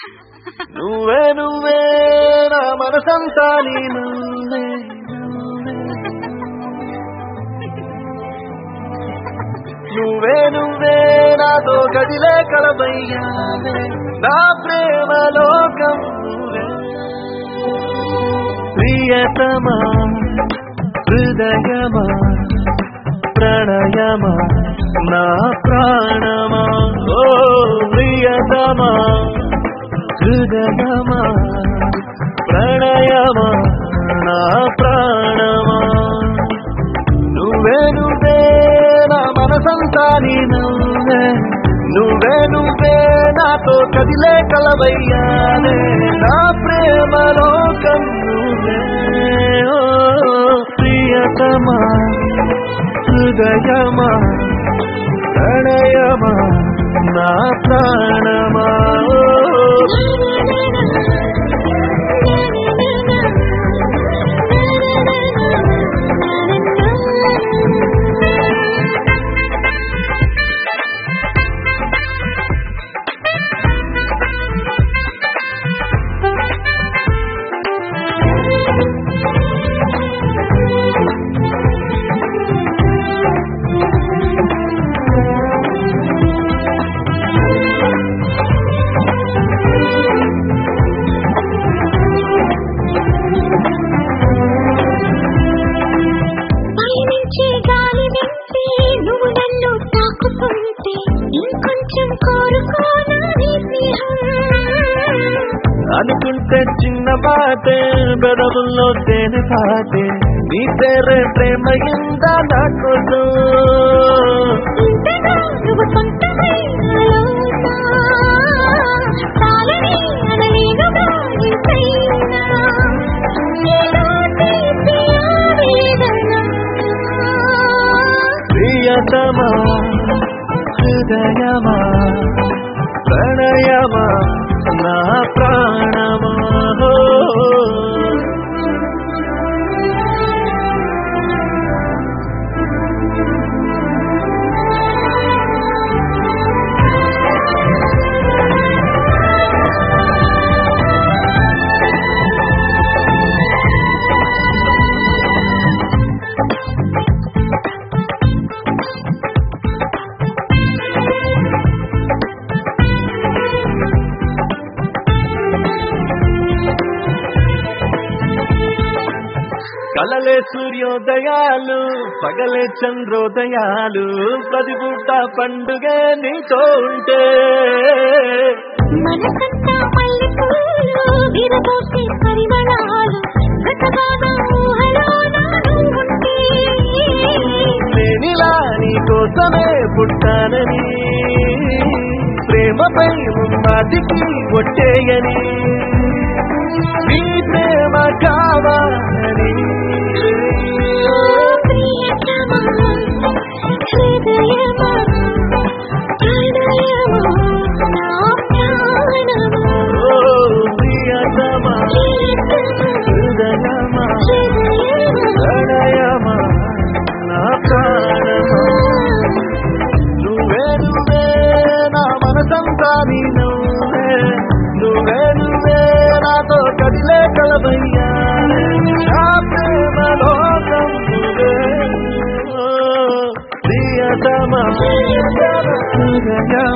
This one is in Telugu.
నువ్వే నువ్వే నా మనసంతా నీ నువ్వే నువ్వే నువ్వే నాతో గదిలే కలబయ్యావే నా ప్రేమ లోకం నువ్వే ప్రియతమా హృదయమా ప్రణయమా నా ప్రాణమా ఓ ప్రియతమా హృదయమా ప్రణయమా నా ప్రాణమా నువ్వే నువ్వే నా మనసంతా నీ నువ్వే నువ్వే నువ్వే నాతో కదిలే కలవయ్యానే నా ప్రేమ లోకం నువ్వే ఓ ప్రియతమా హృదయమా ప్రణయమా నా ప్రాణమా ఓ పయనించే గాలి వింటే నువ్వు నన్ను తాకుతుంటే ఇంకొంచెం కోరుకోనా నీ స్నేహం అనుకుంటే చిన్న పాటే బెదవుల్లో తేనె పాటే నీ పేరే ప్రేమ ఇందా నా కోసం ఇంతగా నువ్వు సొంతమై నాలోనా. చాలని అనలేనుగా ఇంతైనా. ఏదో తీపి ఆవేదన. ప్రియతమా హృదయమా ప్రణయమా నా ప్రాణమా ఓ. కలలే సూర్యోదయాలు పగలే చంద్రోదయాలు ప్రతి పూట పండుగ నీతో ఉంటే మనసంతా మల్లెపూలు విరబోసే పరిమళాలు గతగాన ఊహలోన నువ్వుంటే నేనిలా నీ కోసమే పుట్టానని ప్రేమపై మాటికి ఒట్టేయని నీ ప్రేమ కావాలని ప్రియతమా హృదయమా ప్రణయమా నా ప్రాణమా ఓ ప్రియతమా హృదయమా ప్రణయమా నా ప్రాణమా నువ్వే నువ్వే నా మనసంతా నీ నువ్వే నువ్వే నువ్వే నాతో కదిలే కలవయ్యా నా ప్రేమ లోకం నువ్వే ఓ ప్రియతమా హృదయమా